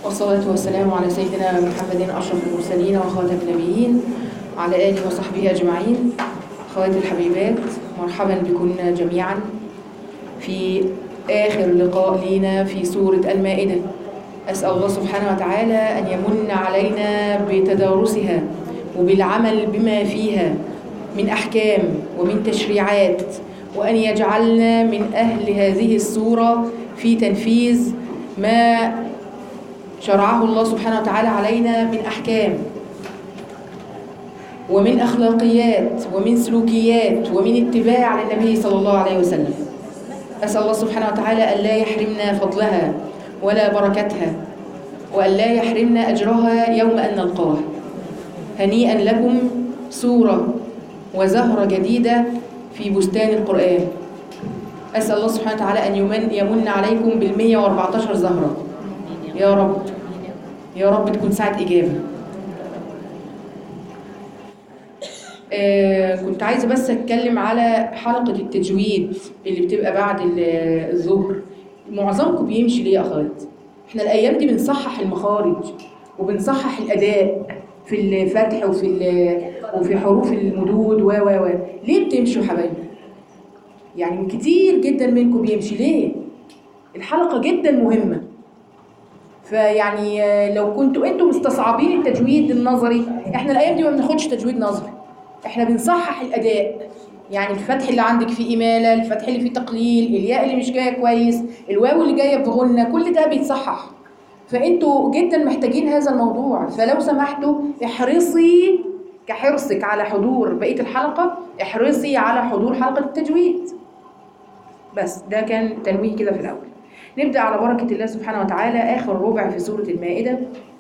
والصلاة والسلام على سيدنا محمد أشرف المرسلين وخاتم النبيين وعلى آله وصحبه أجمعين أخواتي الحبيبات مرحبا بكم جميعا في آخر لقاء لينا في سورة المائدة أسأل الله سبحانه وتعالى أن يمن علينا بتدارسها وبالعمل بما فيها من أحكام ومن تشريعات وأن يجعلنا من أهل هذه السورة في تنفيذ ما شرعه الله سبحانه وتعالى علينا من أحكام ومن أخلاقيات ومن سلوكيات ومن اتباع للنبي صلى الله عليه وسلم أسأل الله سبحانه وتعالى أن لا يحرمنا فضلها ولا بركتها وأن لا يحرمنا أجرها يوم أن نلقاه هنيئا لكم سورة وزهرة جديدة في بستان القرآن أسأل الله سبحانه وتعالى أن يمن, يمن عليكم بالمية واربعتاشر زهرة يا رب يا رب تكون ساعة إجابة آه كنت عايزة بس أتكلم على حلقة التجويد اللي بتبقى بعد ال- الظهر معظمكم بيمشي ليه يا أخوات؟ إحنا الأيام دي بنصحح المخارج وبنصحح الأداء في الفتح وفي ال- وفي حروف المدود و و و ليه بتمشوا يا حبايبي؟ يعني كتير جدا منكم بيمشي ليه؟ الحلقة جدا مهمة فيعني آه، لو كنتوا انتوا مستصعبين التجويد النظري احنا الايام دي ما بناخدش تجويد نظري احنا بنصحح الاداء يعني الفتح اللي عندك فيه اماله الفتح اللي فيه تقليل الياء اللي مش جايه كويس الواو اللي جايه بغنه كل ده بيتصحح فانتوا جدا محتاجين هذا الموضوع فلو سمحتوا احرصي كحرصك على حضور بقيه الحلقه احرصي على حضور حلقه التجويد بس ده كان تنويه كده في الاول نبدأ على بركة الله سبحانه وتعالى آخر ربع في سورة المائدة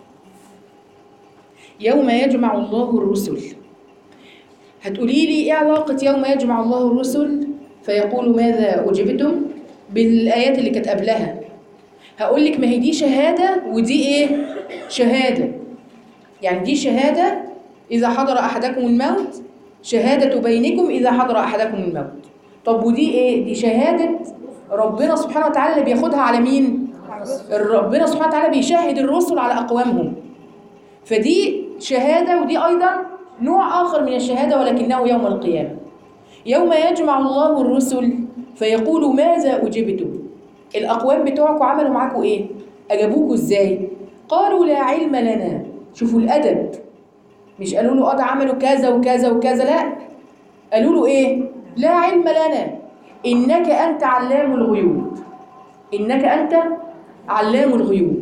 يوم يجمع الله الرسل هتقولي لي ايه علاقة يوم يجمع الله الرسل فيقول ماذا أجبتم بالآيات اللي كانت قبلها هقول لك ما هي دي شهادة ودي ايه شهادة يعني دي شهادة إذا حضر أحدكم الموت شهادة بينكم إذا حضر أحدكم الموت طب ودي ايه دي شهادة ربنا سبحانه وتعالى اللي بياخدها على مين ربنا سبحانه وتعالى بيشهد الرسل على أقوامهم فدي شهادة ودي أيضا نوع آخر من الشهادة ولكنه يوم القيامة يوم يجمع الله الرسل فيقول ماذا أجبتم الأقوام بتوعكم عملوا معاكم إيه أجابوكوا إزاي قالوا لا علم لنا شوفوا الأدب مش قالوا له اه ده عملوا كذا وكذا وكذا لا قالوا له ايه لا علم لنا انك انت علام الغيوب انك انت علام الغيوب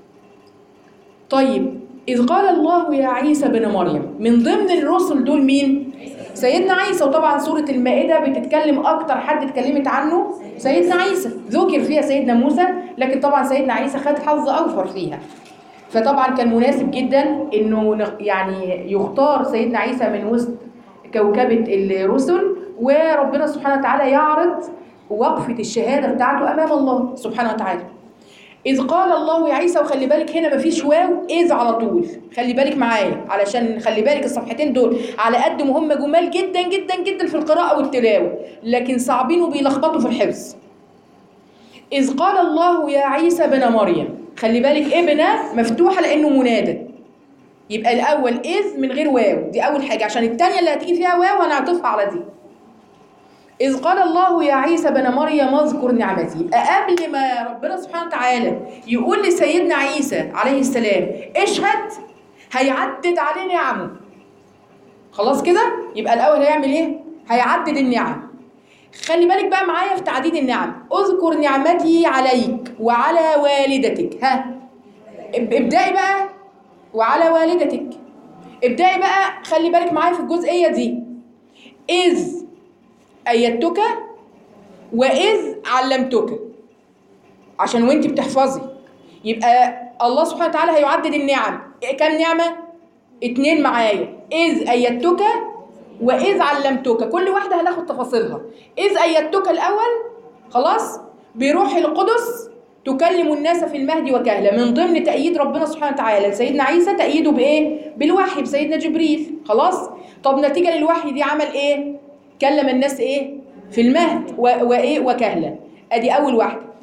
طيب إذ قال الله يا عيسى بن مريم من ضمن الرسل دول مين؟ سيدنا عيسى وطبعا سورة المائدة بتتكلم أكتر حد اتكلمت عنه سيدنا عيسى ذكر فيها سيدنا موسى لكن طبعا سيدنا عيسى خد حظ أوفر فيها فطبعا كان مناسب جدا انه نخ- يعني يختار سيدنا عيسى من وسط كوكبة الرسل وربنا سبحانه وتعالى يعرض وقفة الشهادة بتاعته أمام الله سبحانه وتعالى إذ قال الله يا عيسى وخلي بالك هنا مفيش واو إذ على طول خلي بالك معايا علشان خلي بالك الصفحتين دول على قد ما هم جمال جدا جدا جدا في القراءة والتلاوة لكن صعبين وبيلخبطوا في الحفظ إذ قال الله يا عيسى بن مريم خلي بالك ابنة مفتوحة لأنه منادى يبقى الأول إذ من غير واو دي أول حاجة عشان التانية اللي هتيجي فيها واو هنعطفها على دي إذ قال الله يا عيسى بن مريم اذكر نعمتي يبقى قبل ما ربنا سبحانه وتعالى يقول لسيدنا عيسى عليه السلام اشهد هيعدد عليه نعمه خلاص كده يبقى الأول هيعمل إيه؟ هيعدد النعم خلي بالك بقى معايا في تعديد النعم اذكر نعمتي عليك وعلى والدتك ها اب- ابدأي بقى وعلى والدتك ابدأي بقى خلي بالك معايا في الجزئية دي إذ أيدتك وإذ علمتك عشان وانت بتحفظي يبقى الله سبحانه وتعالى هيعدد النعم كم نعمة؟ اتنين معايا إذ أيدتك وإذ علمتك كل واحدة هناخد تفاصيلها إذ أيدتك الأول خلاص بروح القدس تكلم الناس في المهد وكهلا من ضمن تأييد ربنا سبحانه وتعالى لسيدنا عيسى تأييده بإيه؟ بالوحي بسيدنا جبريل خلاص طب نتيجة للوحي دي عمل إيه؟ كلم الناس إيه؟ في المهد و... وإيه وكهلا أدي أول واحدة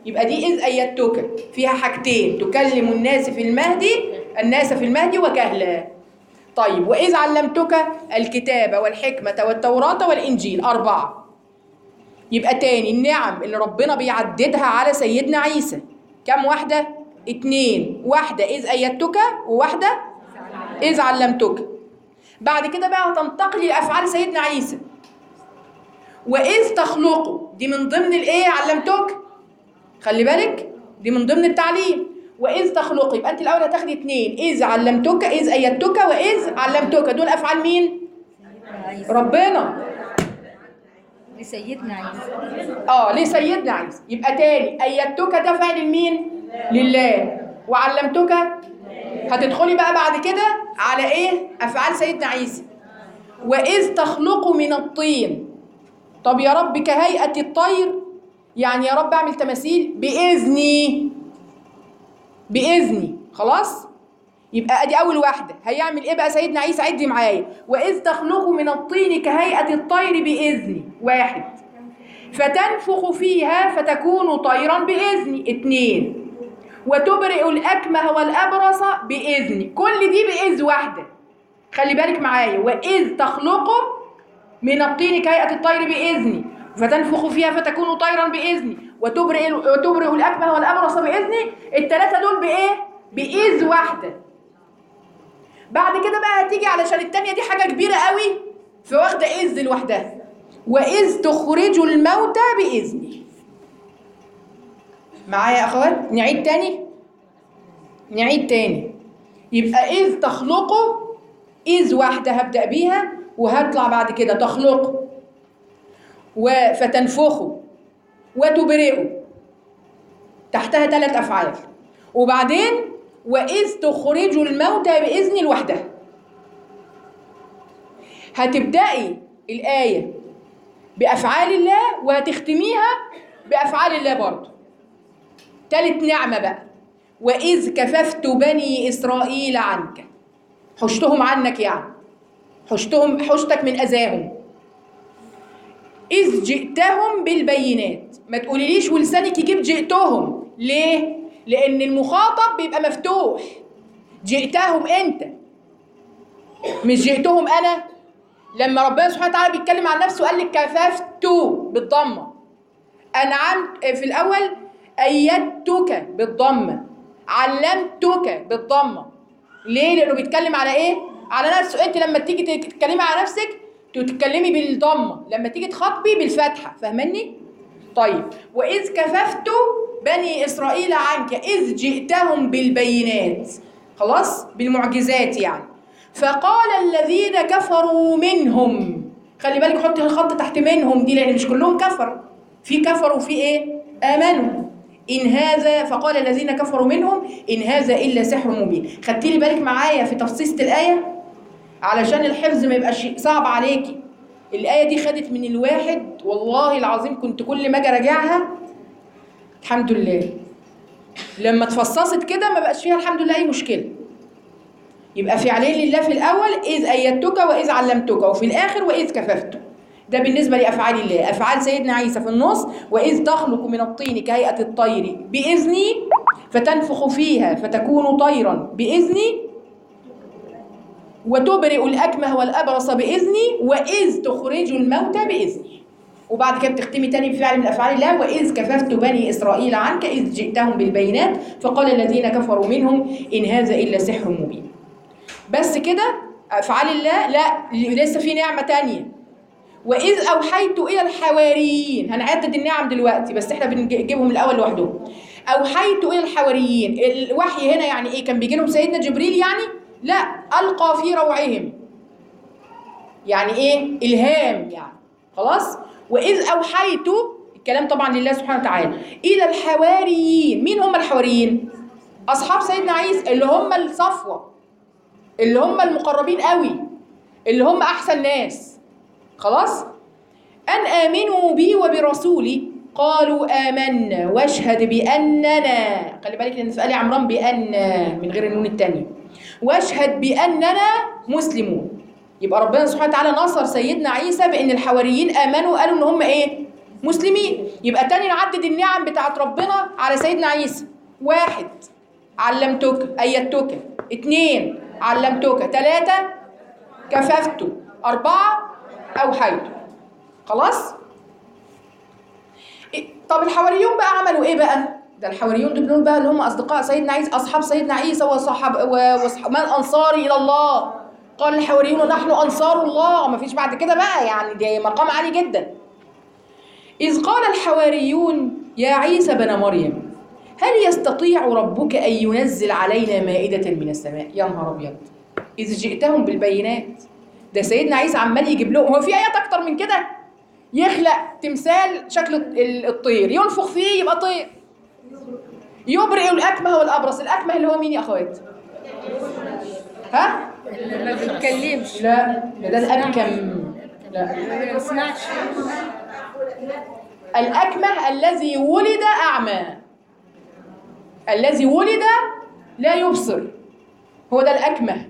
يبقى دي إذ أيدتك فيها حاجتين تكلم الناس في المهدي الناس في المهدي وكهلا طيب وإذ علمتك الكتاب والحكمة والتوراة والإنجيل أربعة يبقى تاني النعم اللي ربنا بيعددها على سيدنا عيسى كم واحدة؟ اتنين واحدة إذ أيدتك وواحدة إذ علمتك بعد كده بقى هتنتقلي لأفعال سيدنا عيسى وإذ تخلقوا دي من ضمن الإيه علمتك خلي بالك دي من ضمن التعليم وإذ تخلقي يبقى أنت الأول هتاخدي اتنين إذ علمتك إذ أيدتك وإذ علمتك دول أفعال مين؟ ربنا لسيدنا عيسى اه لسيدنا عيسى يبقى تاني ايدتك ده فعل لمين لله وعلمتك هتدخلي بقى بعد كده على ايه افعال سيدنا عيسى واذ تخلق من الطين طب يا رب كهيئه الطير يعني يا رب اعمل تماثيل باذني باذني خلاص يبقى ادي اول واحده هيعمل ايه بقى سيدنا عيسى عدي معايا واذ تخلق من الطين كهيئه الطير باذني واحد فتنفخ فيها فتكون طيرا باذني اتنين وتبرئ الاكمه والابرص باذني كل دي باذ واحده خلي بالك معايا واذ تخلق من الطين كهيئه الطير باذني فتنفخ فيها فتكون طيرا باذني وتبرئ وتبرئ الاكمه والابرص باذني الثلاثه دول بايه باذ واحده بعد كده بقى هتيجي علشان التانية دي حاجة كبيرة قوي فواخدة إذ لوحدها وإذ تخرج الموتى بإذني معايا يا أخوات نعيد تاني نعيد تاني يبقى إذ تخلقه إذ واحدة هبدأ بيها وهطلع بعد كده تخلقه فتنفخه وتبرئه تحتها ثلاث أفعال وبعدين وإذ تخرج الموتى بإذن لوحدها هتبدأي الآية بأفعال الله وهتختميها بأفعال الله برضه تالت نعمة بقى وإذ كففت بني إسرائيل عنك حشتهم عنك يعني حشتهم حشتك من أذاهم إذ جئتهم بالبينات ما تقوليليش ولسانك يجيب جئتهم ليه؟ لأن المخاطب بيبقى مفتوح جئتهم أنت مش جئتهم أنا لما ربنا سبحانه وتعالى بيتكلم عن نفسه قال لك كففت بالضمة أنعمت في الأول أيدتك بالضمة علمتك بالضمة ليه؟ لأنه بيتكلم على إيه؟ على نفسه أنت لما تيجي تتكلمي على نفسك تتكلمي بالضمة لما تيجي تخاطبي بالفتحة فاهماني؟ طيب وإذ كففت بني إسرائيل عنك إذ جئتهم بالبينات خلاص بالمعجزات يعني فقال الذين كفروا منهم خلي بالك حطي الخط تحت منهم دي لأن مش كلهم كفروا في كفروا في إيه آمنوا إن هذا فقال الذين كفروا منهم إن هذا إلا سحر مبين خدتي لي بالك معايا في تفصيصة الآية علشان الحفظ ما يبقاش شيء صعب عليكي الآية دي خدت من الواحد والله العظيم كنت كل ما أجي أراجعها الحمد لله لما اتفصصت كده ما بقاش فيها الحمد لله أي مشكلة يبقى فعلين لله في الأول إذ أيدتك وإذ علمتك وفي الآخر وإذ كففت ده بالنسبة لأفعال الله أفعال سيدنا عيسى في النص وإذ تخلق من الطين كهيئة الطير بإذني فتنفخ فيها فتكون طيرا بإذني وتبرئ الأكمه والأبرص بإذني وإذ تخرج الموتى بإذني وبعد كده بتختمي تاني بفعل من أفعال الله وإذ كففت بني إسرائيل عنك إذ جئتهم بالبينات فقال الذين كفروا منهم إن هذا إلا سحر مبين بس كده أفعال الله لا لسه في نعمة تانية وإذ أوحيت إلى الحواريين هنعدد النعم دلوقتي بس إحنا بنجيبهم الأول لوحدهم أوحيت إلى الحواريين الوحي هنا يعني إيه كان بيجي لهم سيدنا جبريل يعني لا ألقى في روعهم يعني إيه إلهام يعني خلاص وإذ أوحيت الكلام طبعا لله سبحانه وتعالى إلى الحواريين مين هم الحواريين أصحاب سيدنا عيسى اللي هم الصفوة اللي هم المقربين قوي اللي هم أحسن ناس خلاص أن آمنوا بي وبرسولي قالوا آمنا واشهد بأننا خلي بالك لأن في آل عمران بأن من غير النون التانية واشهد بأننا مسلمون يبقى ربنا سبحانه وتعالى نصر سيدنا عيسى بأن الحواريين آمنوا قالوا إن هم إيه مسلمين يبقى تاني نعدد النعم بتاعت ربنا على سيدنا عيسى واحد علمتك أيدتك اتنين علمتك تلاتة كففت أربعة أوحيت خلاص إيه- طب الحواريون بقى عملوا ايه بقى ده الحواريون دول بقى اللي هم اصدقاء سيدنا عيسى اصحاب سيدنا عيسى وصحاب و- وصح- من انصاري الى الله قال الحواريون نحن انصار الله ما فيش بعد كده بقى يعني ده مقام عالي جدا اذ قال الحواريون يا عيسى بن مريم هل يستطيع ربك ان ينزل علينا مائده من السماء يا نهار ابيض اذ جئتهم بالبينات ده سيدنا عيسى عمال يجيب لهم هو في ايات اكتر من كده يخلق تمثال شكل ال- الطير ينفخ فيه يبقى طير يبرئ الأكمه والأبرص الأكمه اللي هو مين يا أخوات ها ما بيتكلمش لا ده ده الأبكم لا ما بيسمعش الأكمه الذي ولد أعمى الذي ولد لا يبصر هو ده الأكمه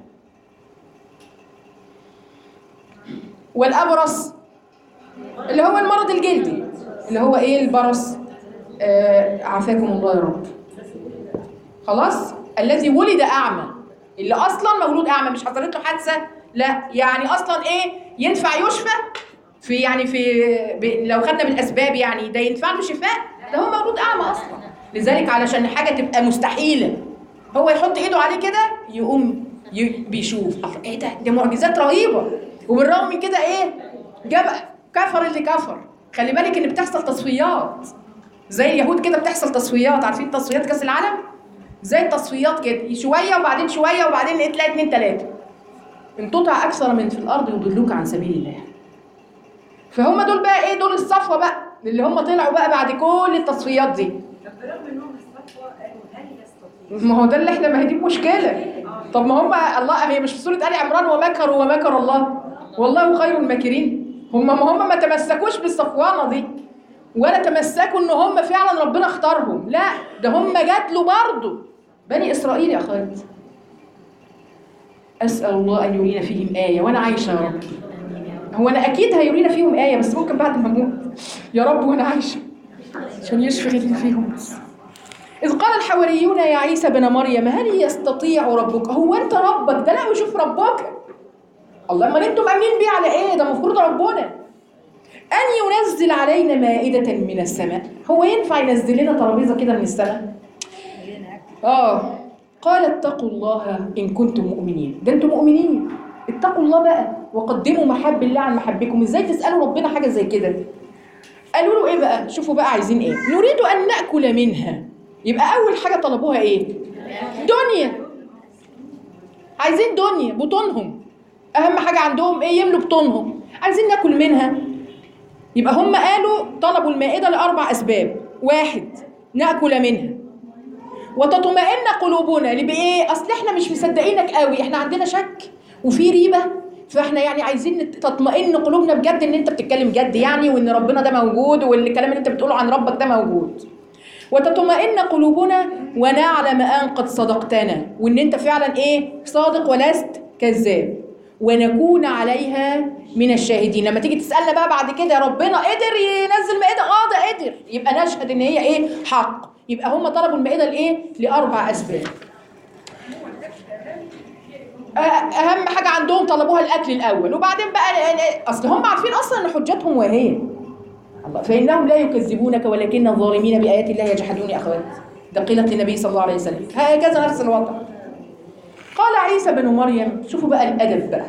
والأبرص اللي هو المرض الجلدي اللي هو ايه البرص آه عافاكم الله يا رب خلاص الذي ولد اعمى اللي اصلا مولود اعمى مش حصلت له حادثه لا يعني اصلا ايه ينفع يشفى في يعني في ب... لو خدنا بالاسباب يعني ده ينفع له شفاء ده هو مولود اعمى اصلا لذلك علشان حاجه تبقى مستحيله هو يحط ايده عليه كده يقوم ي... بيشوف الله، ايه ده ده معجزات رهيبه وبالرغم من كده ايه جاب كفر اللي كفر خلي بالك ان بتحصل تصفيات زي اليهود كده بتحصل تصفيات عارفين تصفيات كاس العالم زي التصفيات كده شويه وبعدين شويه وبعدين إيه، تلاقي اتنين تلاته ان تطع اكثر من في الارض يضلوك عن سبيل الله فهم دول بقى ايه دول الصفوه بقى اللي هم طلعوا بقى بعد كل التصفيات دي طب برغم انهم استطاعوا قالوا هل يستطيع؟ ما هو ده اللي احنا ما هي دي مشكله طب ما هم الله هي مش في سوره ال عمران ومكروا ومكر الله والله خير الماكرين هم ما هم ما تمسكوش بالصفوانه دي ولا تمسكوا ان هم فعلا ربنا اختارهم لا ده هم جات له برضه بني اسرائيل يا اخوات اسال الله ان يرينا فيهم ايه وانا عايشه يا رب هو انا اكيد هيرينا فيهم ايه بس ممكن بعد ما اموت يا رب وانا عايشه عشان يشفي اللي فيهم بس إذ قال الحواريون يا عيسى بن مريم هل يستطيع ربك هو أنت ربك ده لا وشوف ربك الله ما انتم امنين بيه على ايه ده المفروض ربنا ان ينزل علينا مائده من السماء هو ينفع ينزل لنا ترابيزه كده من السماء اه قال اتقوا الله ان كنتم مؤمنين ده انتم مؤمنين اتقوا الله بقى وقدموا محب الله عن محبكم ازاي تسالوا ربنا حاجه زي كده قالوا له ايه بقى شوفوا بقى عايزين ايه نريد ان ناكل منها يبقى اول حاجه طلبوها ايه دنيا عايزين دنيا بطونهم اهم حاجه عندهم ايه يملوا بطونهم عايزين ناكل منها يبقى هم قالوا طلبوا المائده لاربع اسباب واحد ناكل منها وتطمئن قلوبنا اللي بايه اصل احنا مش مصدقينك قوي احنا عندنا شك وفي ريبه فاحنا يعني عايزين نت- تطمئن قلوبنا بجد ان انت بتتكلم جد يعني وان ربنا ده موجود والكلام اللي انت بتقوله عن ربك ده موجود وتطمئن قلوبنا ونعلم ان قد صدقتنا وان انت فعلا ايه صادق ولست كذاب ونكون عليها من الشاهدين لما تيجي تسالنا بقى بعد كده يا ربنا قدر ينزل مائده اه ده قدر يبقى نشهد ان هي ايه حق يبقى هم طلبوا المائده لايه لاربع اسباب أه- اهم حاجه عندهم طلبوها الاكل الاول وبعدين بقى اصل هم عارفين اصلا ان حجتهم واهيه الله فانهم لا يكذبونك ولكن الظالمين بايات الله يجحدون يا اخوات ده قيلت للنبي صلى الله عليه وسلم هكذا نفس الوضع قال عيسى بن مريم شوفوا بقى الادب بقى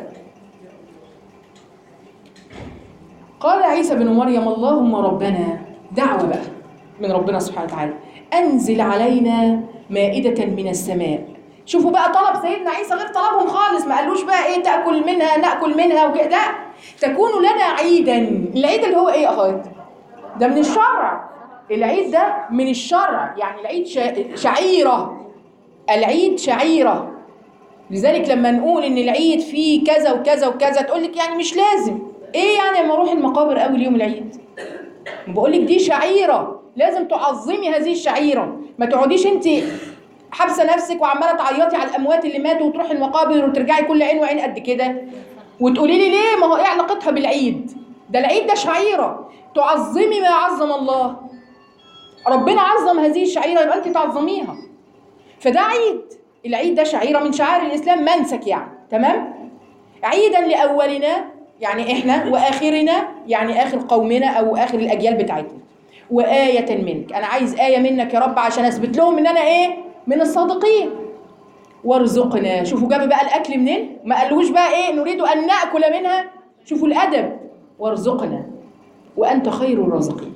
قال عيسى بن مريم اللهم ربنا دعوة بقى من ربنا سبحانه وتعالى أنزل علينا مائدة من السماء شوفوا بقى طلب سيدنا عيسى غير طلبهم خالص ما قالوش بقى ايه تاكل منها ناكل منها وكده لا تكون لنا عيدا العيد اللي هو ايه يا اخوات ده من الشرع العيد ده من الشرع يعني العيد شا- شعيره العيد شعيره لذلك لما نقول ان العيد فيه كذا وكذا وكذا تقول لك يعني مش لازم ايه يعني لما اروح المقابر اول يوم العيد بقول لك دي شعيره لازم تعظمي هذه الشعيره ما تقعديش انت حابسه نفسك وعماله تعيطي على الاموات اللي ماتوا وتروحي المقابر وترجعي كل عين وعين قد كده وتقولي لي ليه ما هو ايه علاقتها بالعيد ده العيد ده شعيره تعظمي ما عظم الله ربنا عظم هذه الشعيره يبقى انت تعظميها فده عيد العيد ده شعيره من شعائر الاسلام منسك يعني تمام عيدا لاولنا يعني احنا واخرنا يعني اخر قومنا او اخر الاجيال بتاعتنا وآية منك أنا عايز آية منك يا رب عشان أثبت لهم إن أنا إيه من الصادقين وارزقنا شوفوا جاب بقى الأكل منين ما قالوش بقى إيه نريد أن نأكل منها شوفوا الأدب وارزقنا وأنت خير الرازقين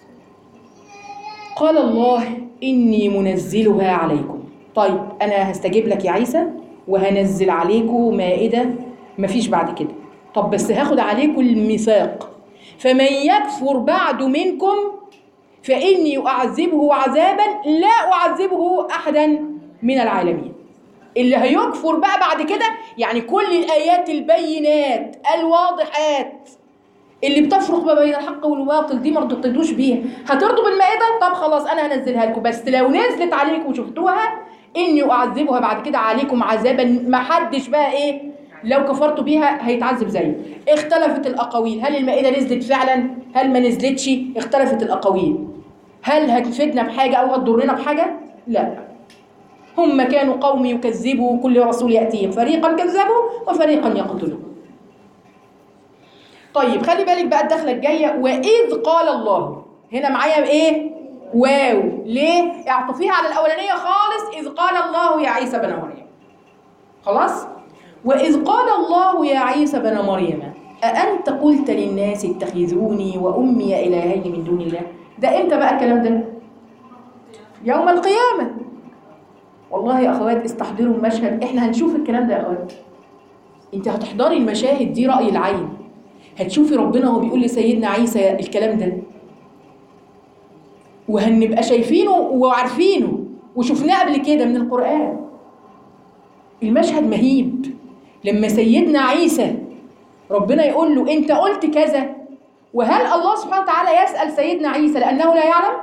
قال الله إني منزلها عليكم طيب أنا هستجيب لك يا عيسى وهنزل عليكم مائدة مفيش بعد كده طب بس هاخد عليكم الميثاق فمن يكفر بعد منكم فإني أعذبه عذابا لا أعذبه أحدا من العالمين اللي هيكفر بقى بعد كده يعني كل الآيات البينات الواضحات اللي بتفرق ما بين الحق والباطل دي ما ترتضوش بيها هترضوا بالمائدة طب خلاص أنا هنزلها لكم بس لو نزلت عليكم وشفتوها إني أعذبها بعد كده عليكم عذابا ما حدش بقى إيه لو كفرتوا بيها هيتعذب زيه اختلفت الأقاويل هل المائدة نزلت فعلا هل ما نزلتش اختلفت الأقاويل هل هتفيدنا بحاجة أو هتضرنا بحاجة لا هم كانوا قوم يكذبوا كل رسول يأتيهم فريقا كذبوا وفريقا يقتلون طيب خلي بالك بقى الدخلة الجاية وإذ قال الله هنا معايا إيه واو ليه اعطفيها على الأولانية خالص إذ قال الله يا عيسى بن مريم خلاص وإذ قال الله يا عيسى بن مريم أأنت قلت للناس اتخذوني وأمي إلهين من دون الله ده إمتى بقى الكلام ده يوم القيامة والله يا أخوات استحضروا المشهد إحنا هنشوف الكلام ده يا أخوات أنت هتحضري المشاهد دي رأي العين هتشوفي ربنا وهو بيقول لسيدنا عيسى الكلام ده وهنبقى شايفينه وعارفينه وشفناه قبل كده من القرآن المشهد مهيب لما سيدنا عيسى ربنا يقول له انت قلت كذا وهل الله سبحانه وتعالى يسأل سيدنا عيسى لأنه لا يعلم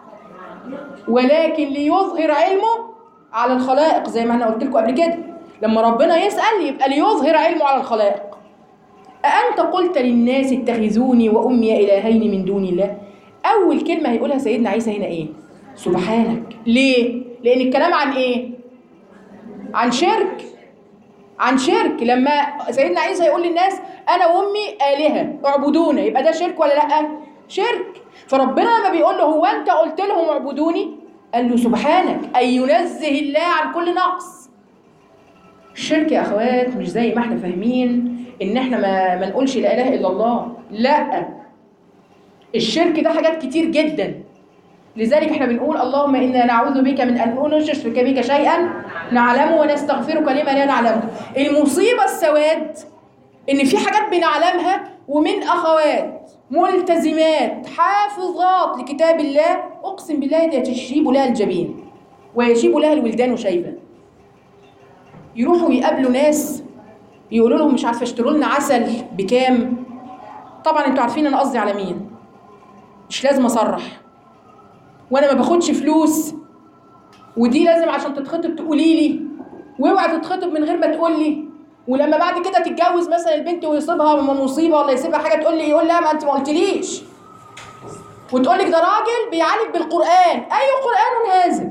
ولكن ليظهر علمه على الخلائق زي ما انا قلت لكم قبل كده لما ربنا يسأل يبقى ليظهر علمه على الخلائق أأنت قلت للناس اتخذوني وأمي إلهين من دون الله أول كلمة هيقولها سيدنا عيسى هنا إيه سبحانك ليه لأن الكلام عن إيه عن شرك عن شرك لما سيدنا عيسى يقول للناس انا وامي الهه اعبدونا يبقى ده شرك ولا لا شرك فربنا لما بيقول له هو انت قلت لهم اعبدوني قال له سبحانك اي ينزه الله عن كل نقص الشرك يا اخوات مش زي ما احنا فاهمين ان احنا ما, ما نقولش لا اله الا الله لا الشرك ده حاجات كتير جدا لذلك احنا بنقول اللهم انا نعوذ بك من ان نشرك بك شيئا نعلمه ونستغفرك لما لا نعلمه المصيبه السواد ان في حاجات بنعلمها ومن اخوات ملتزمات حافظات لكتاب الله اقسم بالله ده تشيب لها الجبين ويشيب لها الولدان شيبا يروحوا يقابلوا ناس يقولوا لهم مش عارفه اشتروا لنا عسل بكام طبعا انتوا عارفين انا قصدي على مين مش لازم اصرح وانا ما باخدش فلوس ودي لازم عشان تتخطب تقولي لي واوعى تتخطب من غير ما تقول لي ولما بعد كده تتجوز مثلا البنت ويصيبها مصيبه ولا يسيبها حاجه تقول لي يقول لا ما انت ما قلتليش وتقول لك ده راجل بيعالج بالقران اي قران هذا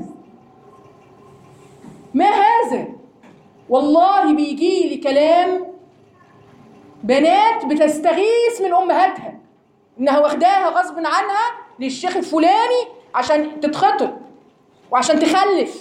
ما هذا والله بيجي لي كلام بنات بتستغيث من امهاتها انها واخداها غصب عنها للشيخ الفلاني عشان تتخطب وعشان تخلف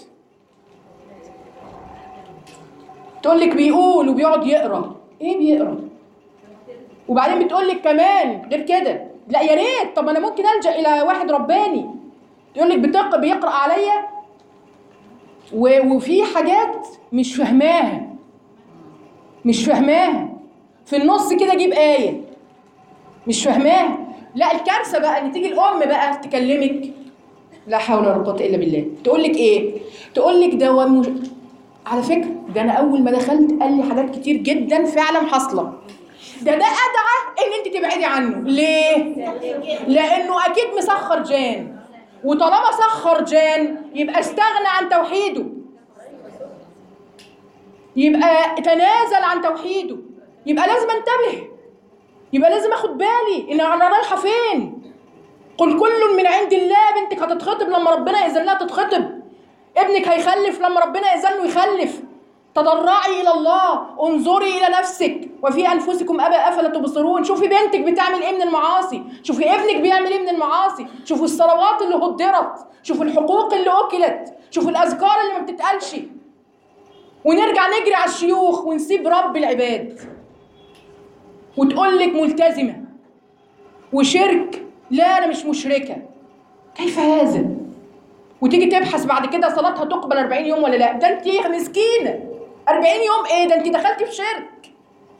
تقول لك بيقول وبيقعد يقرا ايه بيقرا وبعدين بتقول لك كمان غير كده لا يا ريت طب انا ممكن الجا الى واحد رباني يقول لك بتق بيقرا عليا و- وفي حاجات مش فاهماها مش فاهماها في النص كده اجيب ايه مش فاهماها لا الكارثه بقى ان تيجي الام بقى تكلمك لا حول ولا قوه الا بالله تقول لك ايه تقول لك ده هو مش... على فكره ده انا اول ما دخلت قال لي حاجات كتير جدا فعلا حاصله ده ده ادعى ان انت تبعدي عنه ليه لانه اكيد مسخر جان وطالما سخر جان يبقى استغنى عن توحيده يبقى تنازل عن توحيده يبقى لازم انتبه يبقى لازم اخد بالي ان انا رايحه فين قل كل من عند الله بنتك هتتخطب لما ربنا يأذن لها تتخطب ابنك هيخلف لما ربنا يأذن له يخلف تضرعي الى الله انظري الى نفسك وفي انفسكم ابا افلا تبصرون شوفي بنتك بتعمل ايه من المعاصي شوفي ابنك بيعمل ايه من المعاصي شوفوا الثروات اللي هدرت شوفوا الحقوق اللي اكلت شوفوا الاذكار اللي ما بتتقالش ونرجع نجري على الشيوخ ونسيب رب العباد وتقول لك ملتزمه وشرك لا انا مش مشركه كيف هذا وتيجي تبحث بعد كده صلاتها تقبل 40 يوم ولا لا ده انت مسكينه 40 يوم ايه ده انت دخلتي في شرك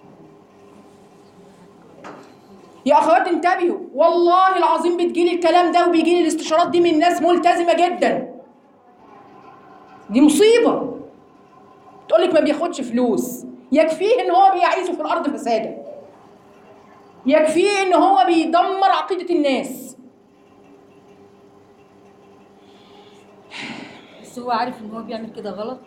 يا اخوات انتبهوا والله العظيم بتجيلي الكلام ده وبيجيلي الاستشارات دي من ناس ملتزمه جدا دي مصيبه تقول لك ما بياخدش فلوس يكفيه ان هو بيعيش في الارض فسادا يكفيه ان هو بيدمر عقيده الناس بس هو عارف ان هو بيعمل كده غلط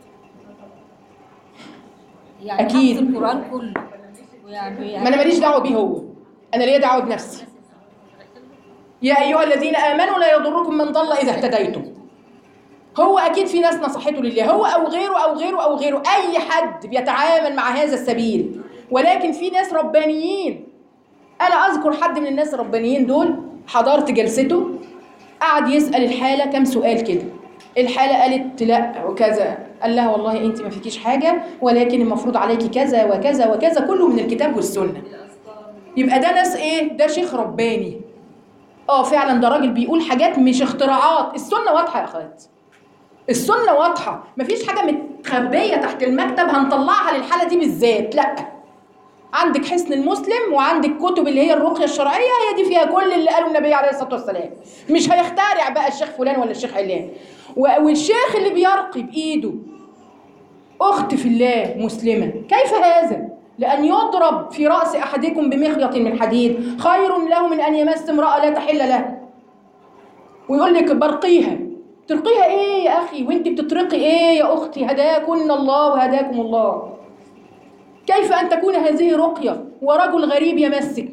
يعني أكيد. حفظ القرآن كله ويعني ما انا ماليش دعوه بيه هو انا ليا دعوه بنفسي يا ايها الذين امنوا لا يضركم من ضل اذا اهتديتم هو اكيد في ناس نصحته لله هو او غيره او غيره او غيره اي حد بيتعامل مع هذا السبيل ولكن في ناس ربانيين انا اذكر حد من الناس الربانيين دول حضرت جلسته قعد يسال الحاله كم سؤال كده الحاله قالت لا وكذا قال لها والله انت ما فيكيش حاجه ولكن المفروض عليكي كذا وكذا وكذا كله من الكتاب والسنه يبقى ده ناس ايه ده شيخ رباني اه فعلا ده راجل بيقول حاجات مش اختراعات السنه واضحه يا اخوات السنه واضحه مفيش حاجه متخبيه تحت المكتب هنطلعها للحاله دي بالذات لا عندك حسن المسلم وعندك كتب اللي هي الرقيه الشرعيه هي دي فيها كل اللي قاله النبي عليه الصلاه والسلام مش هيخترع بقى الشيخ فلان ولا الشيخ علان و- والشيخ اللي بيرقي بايده اخت في الله مسلمه كيف هذا لأن يضرب في رأس أحدكم بمخيط من حديد خير له من أن يمس امرأة لا تحل له ويقول لك برقيها ترقيها ايه يا اخي وانت بتترقي ايه يا اختي هداكن الله وهداكم الله كيف ان تكون هذه رقيه ورجل غريب يمسك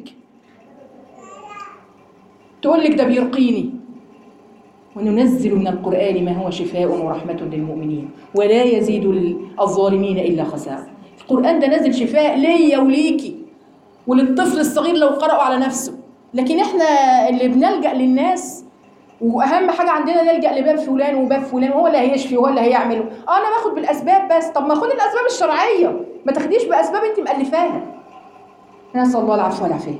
تقول لك ده بيرقيني وننزل من القران ما هو شفاء ورحمه للمؤمنين ولا يزيد الظالمين الا خسارا القران ده نازل شفاء ليا وليكي وللطفل الصغير لو قرأوا على نفسه لكن احنا اللي بنلجأ للناس واهم حاجه عندنا نلجا لباب فلان وباب فلان وهو اللي هيشفي وهو اللي هيعمله اه انا باخد بالاسباب بس طب ما خد الاسباب الشرعيه ما تاخديش باسباب انت مالفاها نسال الله العفو والعافيه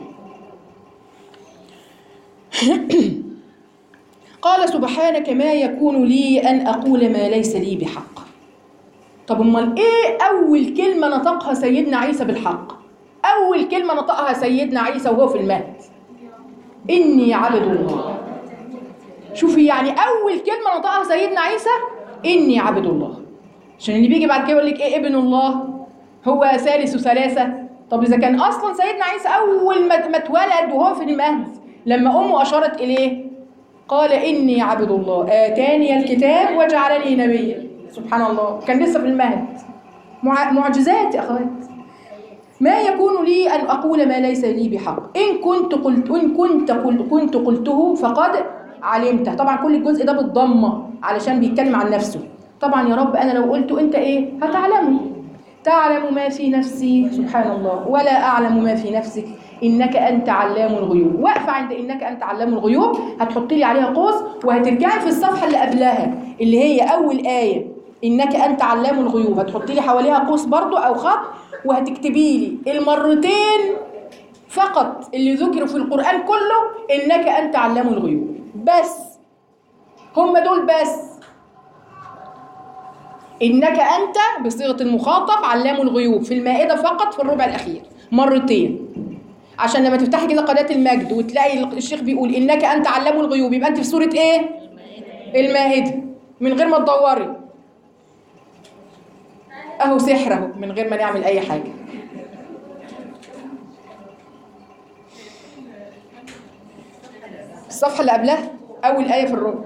قال سبحانك ما يكون لي ان اقول ما ليس لي بحق طب امال ايه اول كلمه نطقها سيدنا عيسى بالحق اول كلمه نطقها سيدنا عيسى وهو في المهد اني عبد الله شوفي يعني اول كلمه نطقها سيدنا عيسى اني عبد الله عشان اللي بيجي بعد كده يقول لك ايه ابن الله هو ثالث ثلاثه طب اذا كان اصلا سيدنا عيسى اول ما ما اتولد وهو في المهد لما امه اشارت اليه قال اني عبد الله اتاني الكتاب وجعلني نبيا سبحان الله كان لسه في المهد مع- معجزات يا اخوات ما يكون لي أن أقول ما ليس لي بحق إن كنت قلت إن كنت قل كنت قلته فقد علمته طبعا كل الجزء ده بالضمة علشان بيتكلم عن نفسه طبعا يا رب أنا لو قلته أنت إيه هتعلمه تعلم ما في نفسي سبحان الله ولا أعلم ما في نفسك إنك أنت علام الغيوب واقفة عند إنك أنت علام الغيوب هتحطي لي عليها قوس وهترجعي في الصفحة اللي قبلها اللي هي أول آية إنك أنت علام الغيوب هتحطي لي حواليها قوس برضو أو خط وهتكتبي لي المرتين فقط اللي ذكروا في القرآن كله إنك أنت علام الغيوب بس هم دول بس إنك أنت بصيغة المخاطب علام الغيوب في المائدة فقط في الربع الأخير مرتين عشان لما تفتحي كده قناة المجد وتلاقي الشيخ بيقول إنك أنت علام الغيوب يبقى أنت في سورة إيه؟ المائدة من غير ما تدوري أهو سحر أهو من غير ما نعمل أي حاجة الصفحة اللي قبلها أول آية في الربع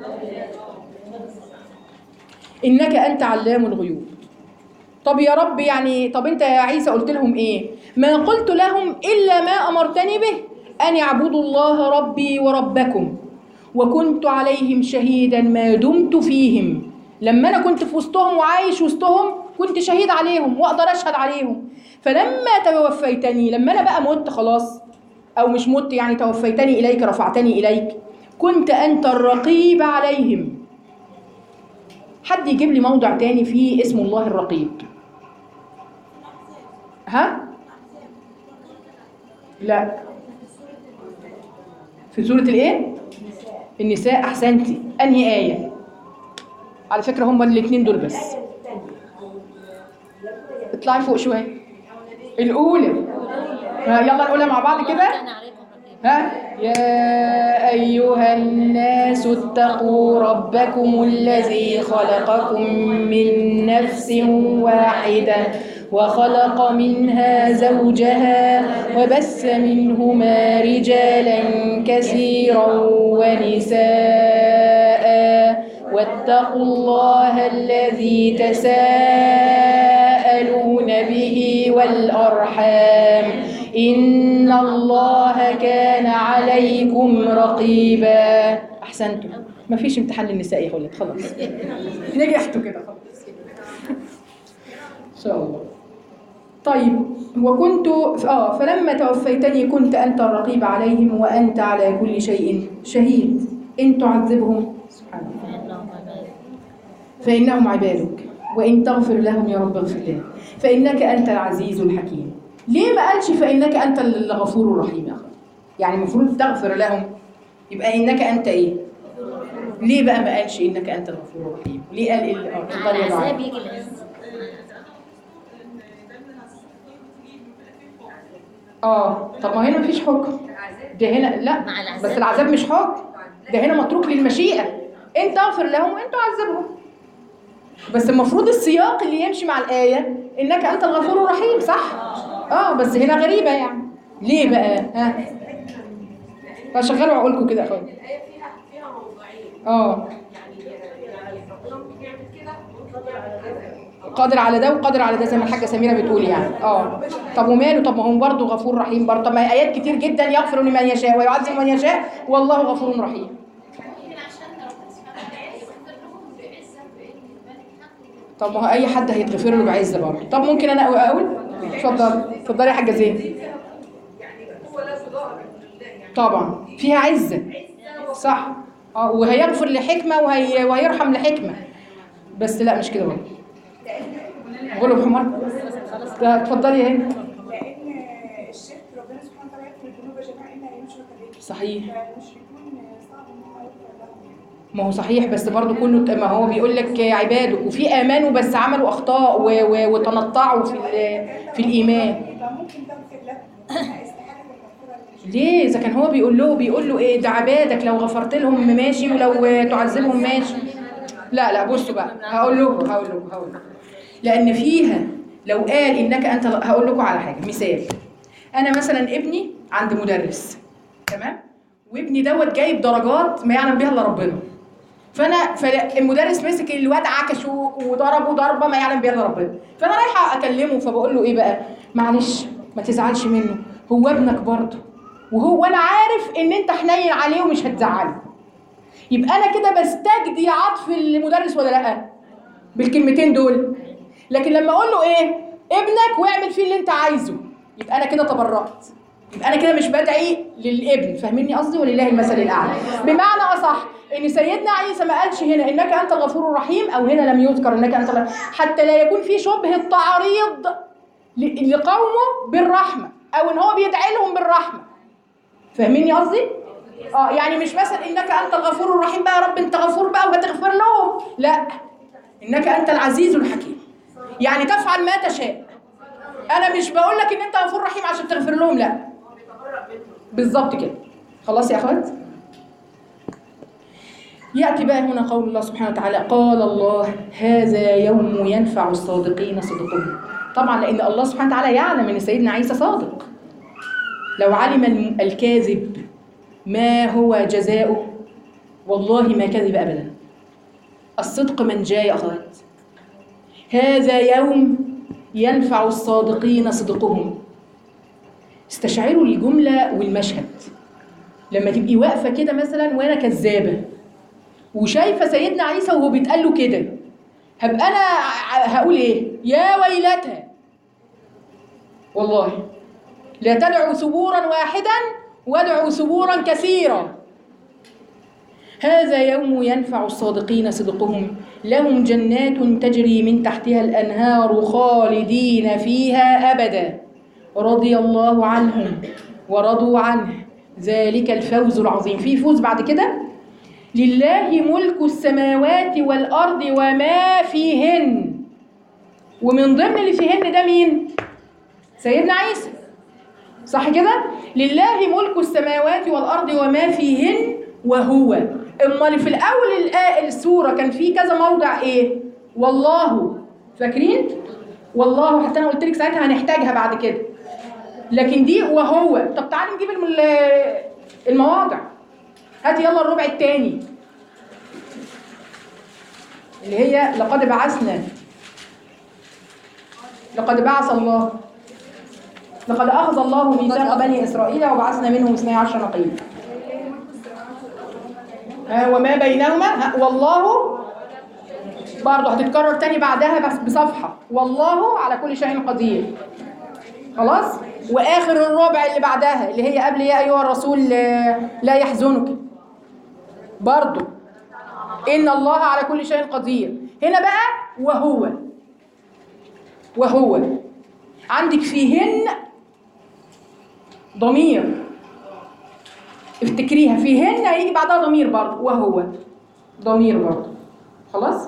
إنك أنت علام الغيوب طب يا رب يعني طب أنت يا عيسى قلت لهم إيه ما قلت لهم إلا ما أمرتني به أن يعبدوا الله ربي وربكم وكنت عليهم شهيدا ما دمت فيهم لما انا كنت في وسطهم وعايش وسطهم كنت شهيد عليهم واقدر اشهد عليهم فلما توفيتني لما انا بقى مت خلاص او مش مت يعني توفيتني اليك رفعتني اليك كنت انت الرقيب عليهم حد يجيب لي موضع تاني فيه اسم الله الرقيب ها لا في سورة الايه النساء احسنتي انهي آية على فكرة هما الاثنين دول بس اطلعي فوق شوية الأولى ها، يلا نقولها مع بعض كده كان عليكم رقيب ها يا أيها الناس اتقوا ربكم الذي خلقكم من نفس واحدة وخلق منها زوجها وبث منهما رجالا كثيرا ونساء واتقوا الله الذي تساءلون به والأرحام إن الله كان عليكم رقيبا أحسنتم ما فيش امتحان للنساء يا ولد خلاص نجحتوا كده خلاص إن شاء الله طيب وكنت اه فلما توفيتني كنت انت الرقيب عليهم وانت على كل شيء شهيد ان تعذبهم سبحان الله فإنهم عباد فإنهم عبادك وإن تغفر لهم يا رب اغفر لهم فإنك أنت العزيز الحكيم ليه ما قالش فإنك أنت الغفور الرحيم يا أخي يعني المفروض تغفر لهم يبقى إنك أنت إيه ليه بقى ما قالش إنك أنت الغفور الرحيم ليه قال إيه آه، مع اتفضلي يا العذاب دعاء. يجي العز اه طب ما هنا مفيش حكم ده هنا لا مع العذاب. بس العذاب مش حكم ده هنا متروك للمشيئة انت اغفر لهم وانت عذبهم بس المفروض السياق اللي يمشي مع الآية انك انت الغفور الرحيم صح اه بس هنا غريبة يعني ليه بقى ها فشغلوا عقولكم كده يا اخويا الآية فيها فيها موضوعين اه يعني يعني ربنا ممكن يعمل كده وممكن يعمل كده قادر على ده وقادر على ده زي ما الحاجه سميره بتقول يعني اه طب وماله طب ما هو برضه غفور رحيم برضه طب ما ايات كتير جدا يغفر لمن يشاء ويعذب من يشاء والله غفور رحيم طب ما هو اي حد هيتغفر له بعزه برضه طب ممكن انا اقول اتفضل اتفضلي يا حاجه زين يعني هو لا ظاهر يعني طبعا فيها عزه صح اه وهيغفر لحكمه وهي وهيرحم لحكمه بس لا مش كده برضه قولوا بحمار ده اتفضلي يا هند لان الشرك ربنا سبحانه وتعالى يغفر الذنوب جميعا الا ان يشرك به صحيح فالمشركون صعب ان هم يغفر لهم ما هو صحيح بس برضه كله ما هو بيقول لك عبادك وفي امنوا بس عملوا اخطاء و- و- وتنطعوا في ال- في الايمان يبقى ممكن تغفر لهم استحاله المغفره للمشركين ليه اذا كان هو بيقول له بيقول له ايه ده عبادك لو غفرت لهم ماشي ولو تعذبهم ماشي لا لا بصوا بقى هقول له هقول له هقول له لان فيها لو قال انك انت هقول لكم على حاجه مثال انا مثلا ابني عند مدرس تمام وابني دوت جايب درجات ما يعلم بها الا ربنا فانا فالمدرس مسك الواد عكشه وضربه ضربه ما يعلم بها الا ربنا فانا رايحه اكلمه فبقول له ايه بقى معلش ما تزعلش منه هو ابنك برضه وهو انا عارف ان انت حنين عليه ومش هتزعله يبقى انا كده بستجدي عطف المدرس ولا لا بالكلمتين دول لكن لما اقول له ايه ابنك واعمل فيه اللي انت عايزه يبقى انا كده تبرأت يبقى انا كده مش بدعي للابن فاهميني قصدي ولله المثل الاعلى بمعنى اصح ان سيدنا عيسى ما قالش هنا انك انت الغفور الرحيم او هنا لم يذكر انك انت الغ- حتى لا يكون في شبه التعريض ل- لقومه بالرحمه او ان هو بيدعي لهم بالرحمه فاهميني قصدي اه يعني مش مثلا انك انت الغفور الرحيم بقى يا رب انت غفور بقى وهتغفر لهم لا انك انت العزيز الحكيم يعني تفعل ما تشاء انا مش بقول لك ان انت غفور رحيم عشان تغفر لهم لا بالظبط كده خلاص يا اخوات ياتي بقى هنا قول الله سبحانه وتعالى قال الله هذا يوم ينفع الصادقين صدقهم طبعا لان الله سبحانه وتعالى يعلم ان سيدنا عيسى صادق لو علم الم- الكاذب ما هو جزاؤه والله ما كذب ابدا الصدق من جاء يا اخوات هذا يوم ينفع الصادقين صدقهم استشعروا الجملة والمشهد لما تبقي واقفه كده مثلا وانا كذابه وشايفه سيدنا عيسى وهو بيتقال له كده هبقى انا ع- هقول ايه يا ويلتى والله لا تدعوا ثبورا واحدا وادعوا ثبورا كثيرا هذا يوم ينفع الصادقين صدقهم لهم جنات تجري من تحتها الانهار خالدين فيها ابدا رضي الله عنهم ورضوا عنه ذلك الفوز العظيم في فوز بعد كده لله ملك السماوات والارض وما فيهن ومن ضمن اللي فيهن ده مين سيدنا عيسى صح كده لله ملك السماوات والارض وما فيهن وهو امال في الاول الآ- السوره كان في كذا موضع ايه والله فاكرين والله حتى انا قلت لك ساعتها هنحتاجها بعد كده لكن دي وهو طب تعالي نجيب الم- ال- المواضع هاتي يلا الربع الثاني اللي هي لقد بعثنا لقد بعث الله لقد أخذ الله ميثاق بني إسرائيل وبعثنا منهم اثني عشر نقيب ها وما بينهما ها والله برضه هتتكرر تاني بعدها بس بصفحة والله على كل شيء قدير خلاص واخر الربع اللي بعدها اللي هي قبل يا ايها الرسول آه، لا يحزنك برضو ان الله على كل شيء قدير هنا بقى وهو وهو عندك فيهن ضمير افتكريها فيهن هيجي بعدها ضمير برضو وهو ضمير برضو خلاص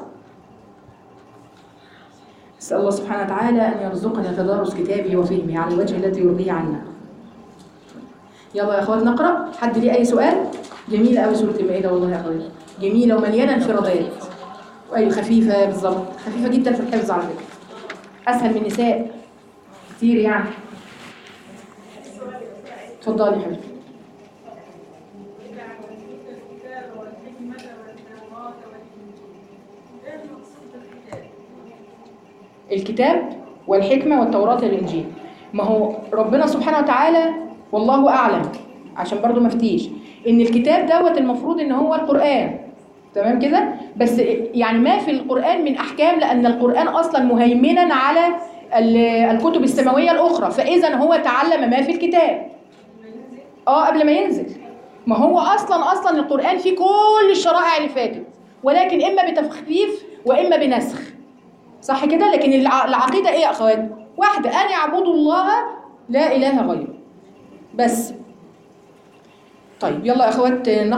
أسأل الله سبحانه وتعالى أن يرزقنا تدارس كتابه وفهمه على الوجه الذي يرضيه عنا يلا يا أخوات نقرأ حد ليه أي سؤال جميلة أوي سورة المائدة والله يا أخوات جميلة ومليانة انفرادات أيوة خفيفة بالظبط خفيفة جدا في الحفظ على فكرة أسهل من النساء كتير يعني اتفضلي يا حبيبتي الكتاب والحكمة والتوراة والإنجيل ما هو ربنا سبحانه وتعالى والله أعلم عشان برضو ما افتيش إن الكتاب دوت المفروض إن هو القرآن تمام كده بس يعني ما في القرآن من أحكام لأن القرآن أصلا مهيمنا على ال- الكتب السماوية الأخرى فإذا هو تعلم ما في الكتاب اه قبل ما ينزل ما هو اصلا اصلا القران فيه كل الشرائع اللي فاتت ولكن اما بتخفيف واما بنسخ صح كده لكن الع- العقيده ايه يا اخوات واحده ان يعبدوا الله لا اله غيره بس طيب يلا يا اخوات